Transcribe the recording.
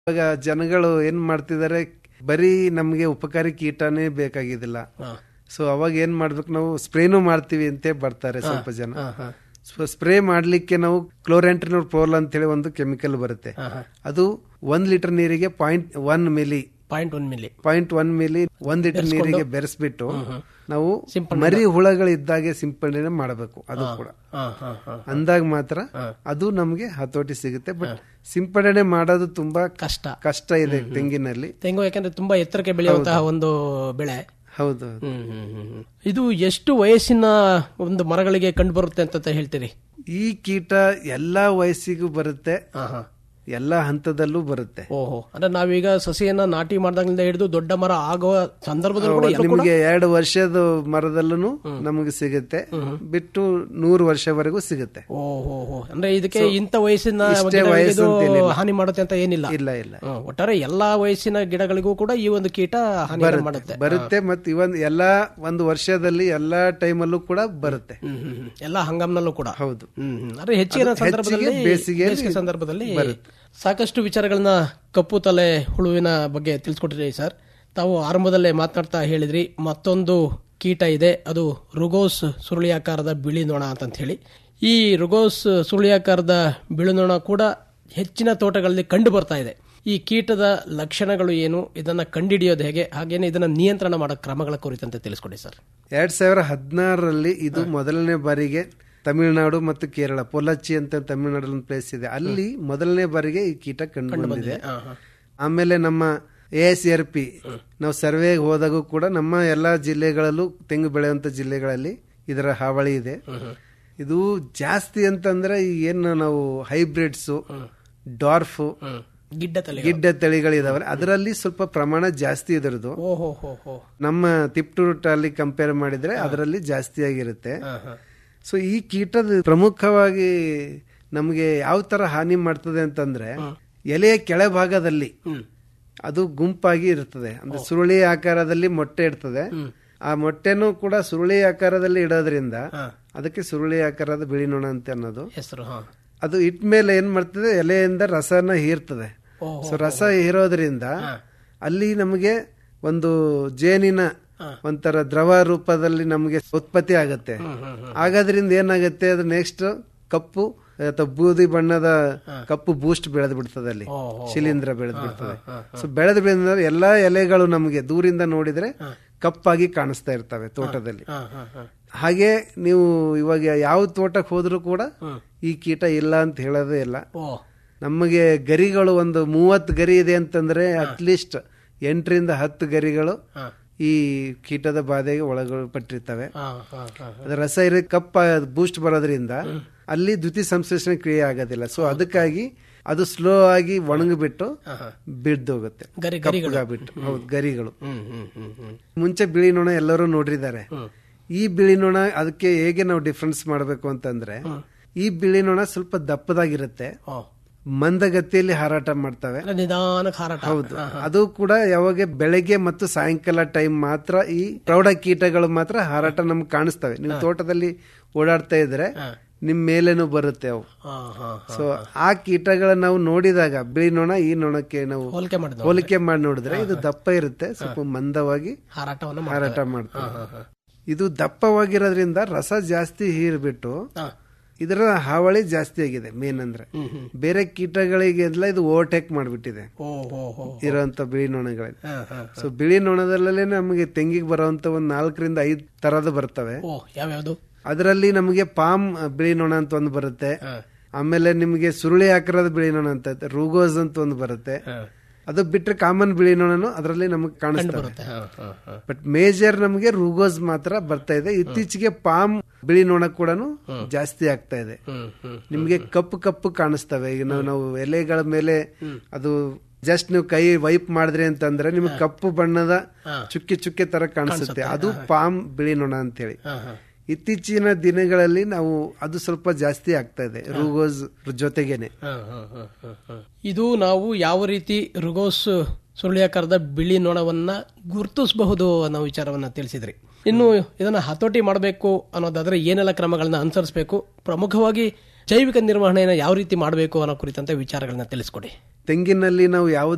ಇವಾಗ ಜನಗಳು ಏನ್ ಮಾಡ್ತಿದ್ದಾರೆ ಬರೀ ನಮ್ಗೆ ಉಪಕಾರಿ ಕೀಟನೇ ಬೇಕಾಗಿದ್ದಿಲ್ಲ ಸೊ ಅವಾಗ ಏನ್ ಮಾಡ್ಬೇಕು ನಾವು ಸ್ಪ್ರೇನು ಮಾಡ್ತೀವಿ ಅಂತ ಬರ್ತಾರೆ ಸ್ವಲ್ಪ ಜನ ಸ್ಪ್ರೇ ಮಾಡ್ಲಿಕ್ಕೆ ನಾವು ಕ್ಲೋರೆಂಟ್ರಿನೋರ್ ಪ್ರೋಲ್ ಅಂತ ಹೇಳಿ ಒಂದು ಕೆಮಿಕಲ್ ಬರುತ್ತೆ ಅದು ಒಂದ್ ಲೀಟರ್ ನೀರಿಗೆ point one milli point one milli point one milli ಒಂದ್ ಲೀಟರ್ ನೀರಿಗೆ ಬೆರೆಸ್ಬಿಟ್ಟು ನಾವು ಮರಿ ಹುಳಗಳಿದ್ದಾಗೆ ಸಿಂಪಡಣೆ ಮಾಡಬೇಕು ಅದು ಕೂಡ ಅಂದಾಗ ಮಾತ್ರ ಅದು ನಮ್ಗೆ ಹತೋಟಿ ಸಿಗುತ್ತೆ ಬಟ್ ಸಿಂಪಡಣೆ ಮಾಡೋದು ತುಂಬಾ ಕಷ್ಟ ಕಷ್ಟ ಇದೆ ತೆಂಗಿನಲ್ಲಿ ತೆಂಗು ಯಾಕಂದ್ರೆ ತುಂಬಾ ಎತ್ತರಕ್ಕೆ ಬೆಳೆಯುವಂತಹ ಒಂದು ಬೆಳೆ ಹೌದು ಇದು ಎಷ್ಟು ವಯಸ್ಸಿನ ಒಂದು ಮರಗಳಿಗೆ ಕಂಡು ಬರುತ್ತೆ ಅಂತ ಹೇಳ್ತೀರಿ ಈ ಕೀಟ ಎಲ್ಲಾ ವಯಸ್ಸಿಗೂ ಬರುತ್ತೆ ಎಲ್ಲಾ ಹಂತದಲ್ಲೂ ಬರುತ್ತೆ ಓಹೋ ಅಂದ್ರೆ ನಾವೀಗ ಸಸಿಯನ್ನ ನಾಟಿ ಮಾಡಿದಾಗಲಿಂದ ಹಿಡಿದು ದೊಡ್ಡ ಮರ ಆಗುವ ಸಂದರ್ಭದಲ್ಲಿ ಕೂಡ ಎಲ್ಲ ಕೂಡ ನಿಮ್ಗೆ ಎರಡು ವರ್ಷದ ಮರದಲ್ಲೂ ನಮಗೆ ಸಿಗುತ್ತೆ ಬಿಟ್ಟು ನೂರು ವರ್ಷವರೆಗೂ ಸಿಗುತ್ತೆ ಓಹೋ ಹೋ ಅಂದ್ರೆ ಇದಕ್ಕೆ ಇಂಥ ವಯಸ್ಸಿನ ಇಷ್ಟೇ ಗಿಡಗಳಿಗೆ ವಯಸ್ಸು ಇದು ಅಂತೇನಿಲ್ಲ. ಹಾನಿ ಮಾಡುತ್ತೆ ಅಂತ ಏನಿಲ್ಲ ಇಲ್ಲ ಇಲ್ಲ ಹ್ಮ್. ಒಟ್ಟಾರೆ ಎಲ್ಲಾ ವಯಸ್ಸಿನ ಗಿಡಗಳಿಗೂ ಕೂಡ ಈ ಒಂದು ಕೀಟ ಹಾನಿ ಮಾಡುತ್ತೆ ಬರುತ್ತೆ ಮತ್ತೆ ಇವನ್ ಎಲ್ಲಾ ಒಂದು ವರ್ಷದಲ್ಲಿ ಎಲ್ಲಾ ಟೈಮಲ್ಲೂ ಕೂಡ ಬರುತ್ತೆ ಹ್ಮ್, ಹ್ಮ್, ಹ್ಮ್. ಎಲ್ಲಾ ಹಂಗಾಮ್ನಲ್ಲೂ ಕೂಡ ಹೌದು ಹ್ಮ್, ಹ್ಮ್. ಅಂದ್ರೆ ಹೆಚ್ಚಿನ ಅದು ಸಂದರ್ಭದಲ್ಲಿ ಹೆಚ್ಚಿಗೆ ಬೇಸಿಗೆಯಲ್ಲಿ ಬೇಸಿಗೆ ಸಂದರ್ಭದಲ್ಲಿ ಬರುತ್ತೆ. ಸಾಕಷ್ಟು ವಿಚಾರಗಳನ್ನ ಕಪ್ಪು ತಲೆ ಹುಳುವಿನ ಬಗ್ಗೆ ತಿಳಿಸ್ಕೊಟ್ಟಿರಿ ಸರ್ ತಾವು ಆರಂಭದಲ್ಲೇ ಮಾತನಾಡ್ತಾ ಹೇಳಿದ್ರಿ ಮತ್ತೊಂದು ಕೀಟ ಇದೆ ಅದು ರುಗೋಸ್ ಸುರುಳಿಯಾಕಾರದ ಬಿಳಿ ನೊಣ ಅಂತ ಹೇಳಿ ಈ ರುಗೋಸ್ ಸುರುಳಿಯಾಕಾರದ ಬಿಳಿ ನೊಣ ಕೂಡ ಹೆಚ್ಚಿನ ತೋಟಗಳಲ್ಲಿ ಕಂಡು ಬರ್ತಾ ಇದೆ ಈ ಕೀಟದ ಲಕ್ಷಣಗಳು ಏನು ಇದನ್ನ ಕಂಡುಹಿಡಿಯೋದು ಹೇಗೆ ಹಾಗೇನೆ ಇದನ್ನ ನಿಯಂತ್ರಣ ಮಾಡೋ ಕ್ರಮಗಳ ಕುರಿತಂತೆ ತಿಳಿಸ್ಕೊಡಿ ಸರ್ ಎರಡ್ ಸಾವಿರ ಹದಿನಾರರಲ್ಲಿ ಇದು ಮೊದಲನೇ ಬಾರಿಗೆ ತಮಿಳುನಾಡು ಮತ್ತು ಕೇರಳ ಪೊಲಚ್ಚಿ ಅಂತ ತಮಿಳುನಾಡಲ್ಲಿ ಒಂದು ಪ್ಲೇಸ್ ಇದೆ ಅಲ್ಲಿ ಮೊದಲನೇ ಬಾರಿಗೆ ಈ ಕೀಟ ಕಂಡು ಬಂದಿದೆ ಆಮೇಲೆ ನಮ್ಮ ಎ ಎಸ್ ಆರ್ ಪಿ ನಾವು ಸರ್ವೆಗೆ ಹೋದಾಗೂ ಕೂಡ ನಮ್ಮ ಎಲ್ಲಾ ಜಿಲ್ಲೆಗಳಲ್ಲೂ ತೆಂಗು ಬೆಳೆಯುವಂತ ಜಿಲ್ಲೆಗಳಲ್ಲಿ ಇದರ ಹಾವಳಿ ಇದೆ ಇದು ಜಾಸ್ತಿ ಅಂತಂದ್ರೆ ಈ ಏನು ನಾವು ಹೈಬ್ರಿಡ್ಸ್ ಡಾರ್ಫ್ ಗಿಡ್ಡ ತಲೆ ಗಿಡ್ಡ ತಳಿಗಳಿದಾವಲ್ಲ ಅದರಲ್ಲಿ ಸ್ವಲ್ಪ ಪ್ರಮಾಣ ಜಾಸ್ತಿ ಇದರದು ಓಹೋ ಹೋ ಹೋ ನಮ್ಮ ತಿಪ್ಟೂರ್ ಅಲ್ಲಿ ಕಂಪೇರ್ ಮಾಡಿದ್ರೆ ಅದರಲ್ಲಿ ಜಾಸ್ತಿ ಆಗಿರುತ್ತೆ ಸೊ ಈ ಕೀಟದ ಪ್ರಮುಖವಾಗಿ ನಮಗೆ ಯಾವ ತರ ಹಾನಿ ಮಾಡ್ತದೆ ಅಂತಂದ್ರೆ ಎಲೆಯ ಕೆಳಭಾಗದಲ್ಲಿ ಅದು ಗುಂಪಾಗಿ ಇರ್ತದೆ ಅಂದ್ರೆ ಸುರುಳಿ ಆಕಾರದಲ್ಲಿ ಮೊಟ್ಟೆ ಇರ್ತದೆ ಆ ಮೊಟ್ಟೆನೂ ಕೂಡ ಸುರುಳಿ ಆಕಾರದಲ್ಲಿ ಇಡೋದ್ರಿಂದ ಅದಕ್ಕೆ ಸುರುಳಿ ಆಕಾರದ ಬಿಳಿ ನೊಣ ಅಂತ ಅನ್ನೋದು ಹೆಸರು ಹಾ ಅದು ಇಟ್ಮೇಲೆ ಏನ್ ಮಾಡ್ತದೆ ಎಲೆಯಿಂದ ರಸನ ಹೀರ್ತದೆ ಓಹೋ. ಸೊ ರಸ ಹೀರೋದ್ರಿಂದ ಅಲ್ಲಿ ನಮಗೆ ಒಂದು ಜೇನಿನ ಒಂಥರ ದ್ರವ ರೂಪದಲ್ಲಿ ನಮಗೆ ಉತ್ಪತ್ತಿ ಆಗತ್ತೆ ಆಗೋದ್ರಿಂದ ಏನಾಗುತ್ತೆ ಅದು ನೆಕ್ಸ್ಟ್ ಕಪ್ಪು ಅಥವಾ ಬೂದಿ ಬಣ್ಣದ ಕಪ್ಪು ಬೂಸ್ಟ್ ಬೆಳೆದು ಬಿಡ್ತದೆ ಅಲ್ಲಿ ಶಿಲೀಂಧ್ರ ಬೆಳೆದು ಬಿಡ್ತದೆ ಸೊ ಬೆಳೆದು ಬೆಳೆದ ಎಲ್ಲಾ ಎಲೆಗಳು ನಮಗೆ ದೂರಿಂದ ನೋಡಿದ್ರೆ ಕಪ್ಪಾಗಿ ಕಾಣಿಸ್ತಾ ಇರ್ತವೆ ತೋಟದಲ್ಲಿ ಹಾ ಹಾ ಹಾ ಹಾಗೆ ನೀವು ಇವಾಗ ಯಾವ ತೋಟಕ್ಕೆ ಹೋದ್ರೂ ಕೂಡ ಈ ಕೀಟ ಇಲ್ಲ ಅಂತ ಹೇಳೋದೇ ಇಲ್ಲ ಓ ನಮಗೆ ಗರಿಗಳು ಒಂದು ಮೂವತ್ತು ಗರಿ ಇದೆ ಅಂತಂದ್ರೆ ಅಟ್ಲೀಸ್ಟ್ ಎಂಟರಿಂದ ಹತ್ತು ಗರಿಗಳು ಈ ಕೀಟದ ಬಾಧೆಗೆ ಒಳಪಟ್ಟಿರ್ತವೆ ಹಾ ಹಾ ಹಾ ಅದರ ರಸ ಇರೋ ಕಪ್ಪ ಬೂಸ್ಟ್ ಬರೋದ್ರಿಂದ ಅಲ್ಲಿ ದ್ವಿತೀಯ ಸಂಶ್ಲೇಷಣೆ ಕ್ರಿಯೆ ಆಗೋದಿಲ್ಲ ಸೊ ಅದಕ್ಕಾಗಿ ಅದು ಸ್ಲೋ ಆಗಿ ಒಣಗಿಬಿಟ್ಟು ಬಿದ್ದೋಗುತ್ತೆ ಗರಿ ಕಪ್ಪಗಾಗ್ಬಿಟ್ಟು ಹೌದು ಗರಿಗಳು ಹ್ಮ್ ಹ್ಮ್ ಹ್ಮ್ ಹ್ಮ್ ಮುಂಚೆ ಬಿಳಿ ನೊಣ ಎಲ್ಲರೂ ನೋಡಿದ್ದಾರೆ ಈ ಬಿಳಿ ನೊಣ ಅದಕ್ಕೆ ಹೇಗೆ ನಾವು ಡಿಫ್ರೆನ್ಸ್ ಮಾಡಬೇಕು ಅಂತಂದ್ರೆ ಈ ಬಿಳಿ ನೊಣ ಸ್ವಲ್ಪ ದಪ್ಪದಾಗಿರುತ್ತೆ ಓ ಮಂದಗತಿಯಲ್ಲಿ ಹಾರಾಟ ಮಾಡ್ತವೆ ಅಂದ್ರೆ ನಿಧಾನಕ್ಕೆ ಹಾರಾಟ ಹೌದು ಅದು ಕೂಡ ಯಾವಾಗ ಬೆಳಗ್ಗೆ ಮತ್ತು ಸಾಯಂಕಾಲ ಟೈಮ್ ಮಾತ್ರ ಈ ಪ್ರೌಢ ಕೀಟಗಳು ಮಾತ್ರ ಹಾರಾಟ ನಮ್ಗೆ ಕಾಣಿಸ್ತವೆ ನೀವು ತೋಟದಲ್ಲಿ ಓಡಾಡ್ತಾ ಇದ್ರೆ ನಿಮ್ ಮೇಲೇನು ಬರುತ್ತೆ ಅವು ಹಾ ಹಾ ಸೊ ಆ ಕೀಟಗಳನ್ನ ನಾವು ನೋಡಿದಾಗ ಬಿಳಿ ನೊಣ ಈ ನೊಣಕ್ಕೆ ನಾವು ಹೋಲಿಕೆ ಮಾಡಿದ ಹೋಲಿಕೆ ಮಾಡಿ ನೋಡಿದ್ರೆ ಇದು ದಪ್ಪ ಇರುತ್ತೆ ಸ್ವಲ್ಪ ಮಂದವಾಗಿ ಹಾರಾಟವನ್ನು ಮಾಡ್- ಹಾರಾಟ ಮಾಡ್ತವೆ ಇದು ದಪ್ಪವಾಗಿರೋದ್ರಿಂದ ರಸ ಜಾಸ್ತಿ ಹೀರ್ಬಿಟ್ಟು ಹಾ. ಇದರ ಹಾವಳಿ ಜಾಸ್ತಿ ಆಗಿದೆ ಮೇನ್ ಅಂದ್ರೆ ಬೇರೆ ಕೀಟಗಳಿಗೆಲ್ಲ ಇದು ಓವರ್ಟೇಕ್ ಮಾಡ್ಬಿಟ್ಟಿದೆ ಓ ಹೋ ಹೋ ಇರುವಂತ ಬಿಳಿ ನೊಣಗಳಲ್ಲಿ ಹಾ ಹಾ ಸೊ ಬಿಳಿ ನೊಣದಲ್ಲೇ ನಮಗೆ ತೆಂಗಿಗೆ ಬರುವಂತ ಒಂದ್ ನಾಲ್ಕರಿಂದ ಐದ್ ತರದ ಬರ್ತವೆ ಓ ಯಾವ್ಯಾವ್ದು ಅದರಲ್ಲಿ ನಮಗೆ ಪಾಮ್ ಬಿಳಿ ನೊಣ ಅಂತ ಒಂದು ಬರುತ್ತೆ ಆಮೇಲೆ ನಿಮಗೆ ಸುರುಳಿ ಆಕಾರದ ಬಿಳಿ ನೊಣ ಅಂತ ರೂಗೋಸ್ ಅಂತ ಒಂದು ಬರುತ್ತೆ ಅದು ಬಿಟ್ರೆ ಕಾಮನ್ ಬಿಳಿ ನೊಣನು ಅದರಲ್ಲಿ ನಮಗೆ ಕಾಣಿಸ್ತವೆ ಬರುತ್ತೆ ಹಾ ಹಾ ಹಾ ಬಟ್ ಮೇಜರ್ ನಮಗೆ ರೂಗೋಸ್ ಮಾತ್ರ ಬರ್ತಾ ಇದೆ ಇತ್ತೀಚೆಗೆ ಪಾಮ್ ಬಿಳಿ ನೊಣ ಕೂಡ ಜಾಸ್ತಿ ಆಗ್ತಾ ಇದೆ ಹ್ಮ್ ಹ್ಮ್ ನಿಮ್ಗೆ ಕಪ್ಪು ಕಪ್ಪು ಕಾಣಿಸ್ತವೆ ಈಗ ನಾವು ನಾವು ಎಲೆಗಳ ಮೇಲೆ ಅದು ಜಸ್ಟ್ ನೀವು ಕೈ ವೈಪ್ ಮಾಡಿದ್ರಿ ಅಂತಂದ್ರೆ ನಿಮ್ಗೆ ಕಪ್ಪು ಬಣ್ಣದ ಚುಕ್ಕೆ ಚುಕ್ಕೆ ತರ ಕಾಣಿಸುತ್ತೆ ಅದು ಪಾಮ್ ಬಿಳಿ ನೊಣ ಅಂತೇಳಿ ಹಾ ಹಾ ಇತ್ತೀಚಿನ ದಿನಗಳಲ್ಲಿ ನಾವು ಅದು ಸ್ವಲ್ಪ ಜಾಸ್ತಿ ಆಗ್ತಾ ಇದೆ ರೂಗೋಸ್ ಜೊತೆಗೇನೆ ಹಾ, ಹಾ, ಹಾ, ಹಾ, ಹಾ. ಇದು ನಾವು ಯಾವ ರೀತಿ ರುಗೋಸ್ ಸುರುಳಿಯಾಕಾರದ ಬಿಳಿ ನೊಣವನ್ನ ಗುರುತಿಸಬಹುದು ಅನ್ನೋ ವಿಚಾರವನ್ನ ತಿಳಿಸಿದ್ರಿ ಇನ್ನು ಇದನ್ನ ಹತೋಟಿ ಮಾಡಬೇಕು ಅನ್ನೋದಾದ್ರೆ ಏನೆಲ್ಲ ಕ್ರಮಗಳನ್ನ ಅನುಸರಿಸಬೇಕು ಪ್ರಮುಖವಾಗಿ ಜೈವಿಕ ನಿರ್ವಹಣೆಯನ್ನು ಯಾವ ರೀತಿ ಮಾಡಬೇಕು ಅನ್ನೋ ಕುರಿತಂತೆ ವಿಚಾರಗಳನ್ನ ತಿಳಿಸ್ಕೊಡಿ ತೆಂಗಿನಲ್ಲಿ ನಾವು ಯಾವ